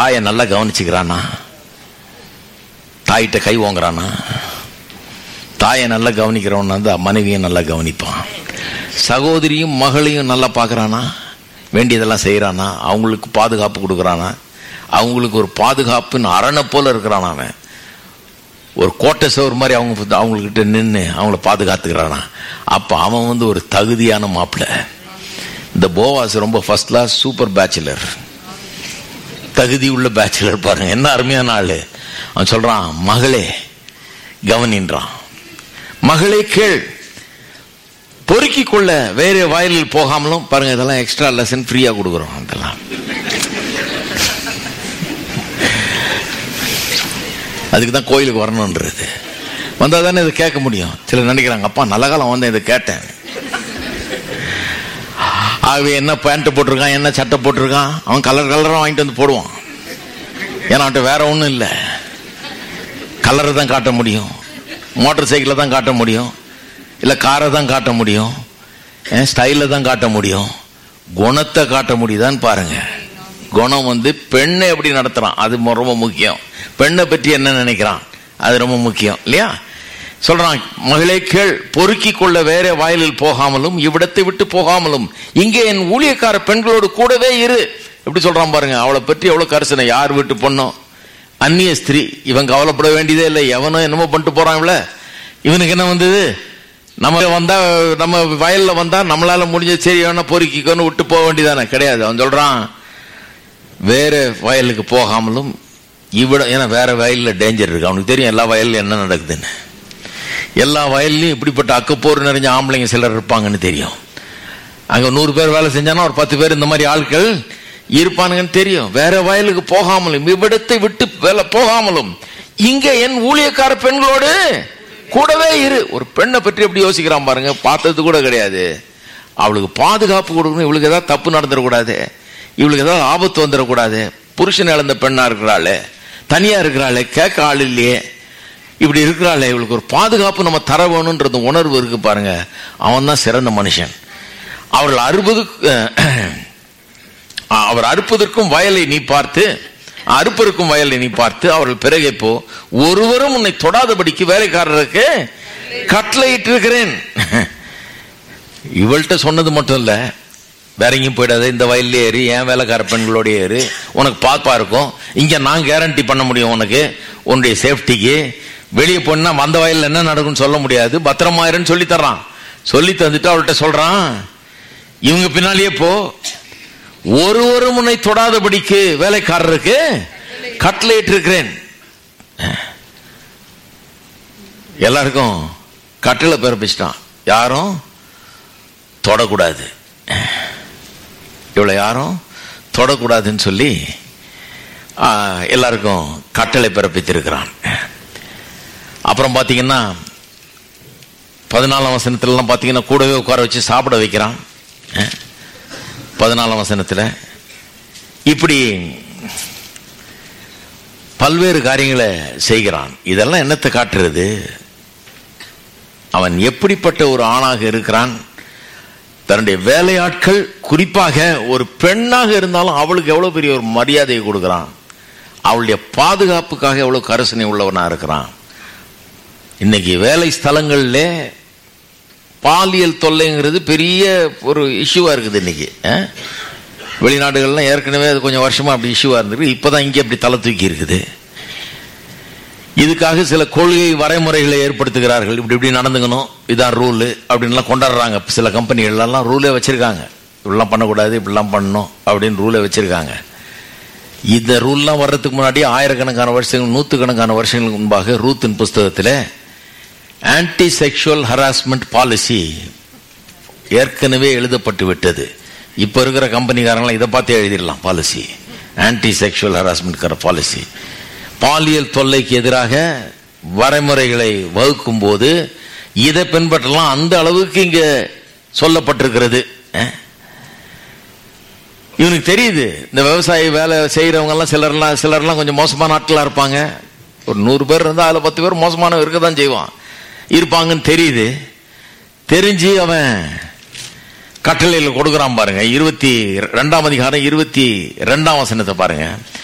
தாயை நல்லா கவனிச்சுக்கிறானா தாயிட்ட கை ஓங்குறானா தாயை நல்லா கவனிக்கிறவன் வந்து மனைவியும் நல்லா கவனிப்பான் சகோதரியும் மகளையும் நல்லா பார்க்கறானா வேண்டியதெல்லாம் செய்கிறானா அவங்களுக்கு பாதுகாப்பு கொடுக்குறானா அவங்களுக்கு ஒரு பாதுகாப்புன்னு அரணை போல இருக்கிறான் அவன் ஒரு கோட்டை சோறு மாதிரி அவங்க அவங்கக்கிட்ட நின்று அவங்கள பாதுகாத்துக்கிறானா அப்போ அவன் வந்து ஒரு தகுதியான மாப்பிள்ளை இந்த போவாஸ் ரொம்ப ஃபர்ஸ்ட் கிளாஸ் சூப்பர் பேச்சுலர் தகுதி உள்ள பேச்சுலர் பாருங்க என்ன அருமையான ஆளு அவன் சொல்றான் மகளே கவனின்றான் மகளே கேள் பொறுக்கிக் கொள்ள வேற வயலில் போகாமலும் பாருங்க இதெல்லாம் எக்ஸ்ட்ரா லெசன் ஃப்ரீயா கொடுக்குறோம் அதெல்லாம் அதுக்கு தான் கோயிலுக்கு வரணுன்றது வந்தா தானே இதை கேட்க முடியும் சிலர் நினைக்கிறாங்க அப்பா நல்ல காலம் வந்தேன் இதை கேட்டேன் ஆகவே என்ன பேண்ட் போட்டிருக்கான் என்ன சட்டை போட்டிருக்கான் அவன் கலர் கலராக வாங்கிட்டு வந்து போடுவான் ஏன்னா அவன்கிட்ட வேற ஒன்றும் இல்லை கலரை தான் காட்ட முடியும் மோட்டார் சைக்கிளை தான் காட்ட முடியும் இல்லை காரை தான் காட்ட முடியும் ஸ்டைலில் தான் காட்ட முடியும் குணத்தை காட்ட முடியுதான்னு பாருங்க குணம் வந்து பெண்ணை எப்படி நடத்துறான் அது மொ- ரொம்ப முக்கியம் பெண்ணை பற்றி என்ன நினைக்கிறான் அது ரொம்ப முக்கியம் இல்லையா சொல்றான் மகளே கேள் பொறுக்கிக் கொள்ள வேற வயலில் போகாமலும் இவ்விடத்தை விட்டு போகாமலும் இங்கே என் ஊழியக்கார பெண்களோடு கூடவே இரு எப்படி சொல்றான் பாருங்க அவளை பற்றி எவ்வளவு கரிசனை யார் வீட்டு பொண்ணும் அந்நிய ஸ்திரீ இவன் கவலைப்பட வேண்டியதே இல்லை எவனும் என்னமோ பண்ணிட்டு போறான் இவள இவனுக்கு என்ன வந்தது நம்ம வந்தா நம்ம வயல்ல வந்தா நம்மளால முடிஞ்ச சரி வேணா பொறுக்கிக்கோன்னு விட்டு போக வேண்டியதானே கிடையாது அவன் சொல்றான் வேற வயலுக்கு போகாமலும் இவ்விட ஏன்னா வேற வயல்ல டேஞ்சர் இருக்கு அவனுக்கு தெரியும் எல்லா வயல்ல என்ன நடக்குதுன்னு எல்லா வயல்லையும் இப்படிப்பட்ட அக்கப்போர் நிறைஞ்ச ஆம்பளைங்க சிலர் இருப்பாங்கன்னு தெரியும் அங்க நூறு பேர் வேலை செஞ்சானா ஒரு பத்து பேர் இந்த மாதிரி ஆட்கள் இருப்பானுங்கன்னு தெரியும் வேற வயலுக்கு போகாமலும் இவ்விடத்தை விட்டு வேலை போகாமலும் இங்க என் ஊழியக்கார பெண்களோடு கூடவே இரு ஒரு பெண்ணை பற்றி எப்படி யோசிக்கிறான் பாருங்க பார்த்தது கூட கிடையாது அவளுக்கு பாதுகாப்பு கொடுக்கணும் இவளுக்கு ஏதாவது தப்பு நடந்துடக்கூடாது இவளுக்கு ஏதாவது ஆபத்து வந்துடக்கூடாது புருஷன் இழந்த பெண்ணா இருக்கிறாளே தனியா இருக்கிறாளே கேட்க ஆள் இல்லையே இப்படி இருக்கிறாளே இவளுக்கு ஒரு பாதுகாப்பு நம்ம தர வேணும்ன்றது உணர்வு இருக்கு பாருங்க அவன் தான் சிறந்த மனுஷன் அவர்கள் அறுபது அவர் அறுப்பதற்கும் வயலை நீ பார்த்து அறுப்பதற்கும் வயலை நீ பார்த்து அவர்கள் பிறகே போ ஒருவரும் உன்னை தொடாதபடிக்கு வேலைக்காரருக்கு கட்டளையிட்டு இருக்கிறேன் இவள்கிட்ட சொன்னது மட்டும் இல்ல வேற எங்கேயும் போயிடாத இந்த வயல்ல ஏறு என் வேலைக்கார பெண்களோட ஏறு உனக்கு பாப்பா இருக்கும் இங்க நான் கேரண்டி பண்ண முடியும் உனக்கு உன்னுடைய சேஃப்டிக்கு வெளியே போனா வந்த வயல்ல என்ன நடக்கும்னு சொல்ல முடியாது பத்திரமா இருன்னு சொல்லி தர்றான் சொல்லி தந்துட்டு அவள்கிட்ட சொல்றான் இவங்க பின்னாலேயே போ ஒரு முனை தொடாதபடிக்கு வேலைக்காரருக்கு கட்டளையிட்டு இருக்கிறேன் எல்லாருக்கும் கட்டளை பிறப்பிச்சிட்டான் யாரும் தொடக்கூடாது இவளை யாரும் தொடக்கூடாதுன்னு சொல்லி ஆ, எல்லாருக்கும் கட்டளை பிறப்பித்திருக்கிறான் அப்புறம் பார்த்தீங்கன்னா பதினாலாம் வசனத்துலலாம் பார்த்தீங்கன்னா கூடவே உட்கார வச்சு சாப்பிட வைக்கிறான் அஹ், பதினாலாம் வசனத்தில் இப்படி பல்வேறு காரியங்களை செய்கிறான் இதெல்லாம் என்னத்தை காட்டுறது அவன் எப்படிப்பட்ட ஒரு ஆணாக இருக்கிறான் தன்னுடைய வேலையாட்கள் குறிப்பாக ஒரு பெண்ணாக இருந்தாலும் அவளுக்கு எவ்வளவு பெரிய ஒரு மரியாதையை கொடுக்கிறான் அவளுடைய பாதுகாப்புக்காக எவ்வளவு கரிசனை உள்ளவனா இருக்கிறான் இன்னைக்கு வேலை ஸ்தலங்கள்ல பாலியல் தொல்லைங்கிறது பெரிய ஒரு இஷ்யூவா இருக்குது இன்னைக்கு அஹ்? வெளிநாடுகள்லாம் ஏற்கனவே அது கொஞ்சம் வருஷமா அப்படி இஷ்யூவா இருந்திருக்கு இப்பதான் இங்கே அப்படி தலை தூக்கி இருக்குது இதுக்காக சில கொள்கை வரைமுறைகளை ஏற்படுத்துகிறார்கள் இப்படி இப்படி நடந்துக்கணும் இதான் ரூல் அப்படின்லாம் கொண்டாடுறாங்க சில கம்பெனிகள்லாம் ரூலே வச்சிருக்காங்க இப்படிலாம் பண்ணக்கூடாது இப்படிலாம் பண்ணணும் அப்படின்னு ரூலே வச்சிருக்காங்க இந்த ரூல்லாம் வர்றதுக்கு முன்னாடி ஆயிரக்கணக்கான வருஷங்கள் நூற்றுக்கணக்கான வருஷங்களுக்கு முன்பாக ரூத்தின் புஸ்தகத்தில் ஆன்டி செக்ஷுவல் ஹராஸ்மெண்ட் பாலிசி ஏற்கனவே எழுதப்பட்டு விட்டது இப்போ இருக்கிற கம்பெனிக்காரங்களாம் இதை பார்த்து எழுதிடலாம் policy anti sexual harassment policy பாலியல் தொல்லைக்கு எதிராக வரைமுறைகளை வகுக்கும் போது இதை பின்பற்றலாம் அந்த அளவுக்கு இங்க சொல்லப்பட்டிருக்கிறது அஹ். இவனுக்கு தெரியுது இந்த விவசாய வேலை செய்யறவங்க எல்லாம் சிலர்லாம் சிலர்லாம் கொஞ்சம் மோசமான ஆட்களா இருப்பாங்க ஒரு நூறு பேர் இருந்தா அதுல பத்து பேர் மோசமானவன் இருக்க தான் செய்வான் இருப்பாங்கன்னு தெரியுது தெரிஞ்சு அவன் கட்டளையில் கொடுக்குறான் பாருங்க இருபத்தி ரெண்டாம் அதிகாரம் இருபத்தி ரெண்டாம் வசனத்தை பாருங்க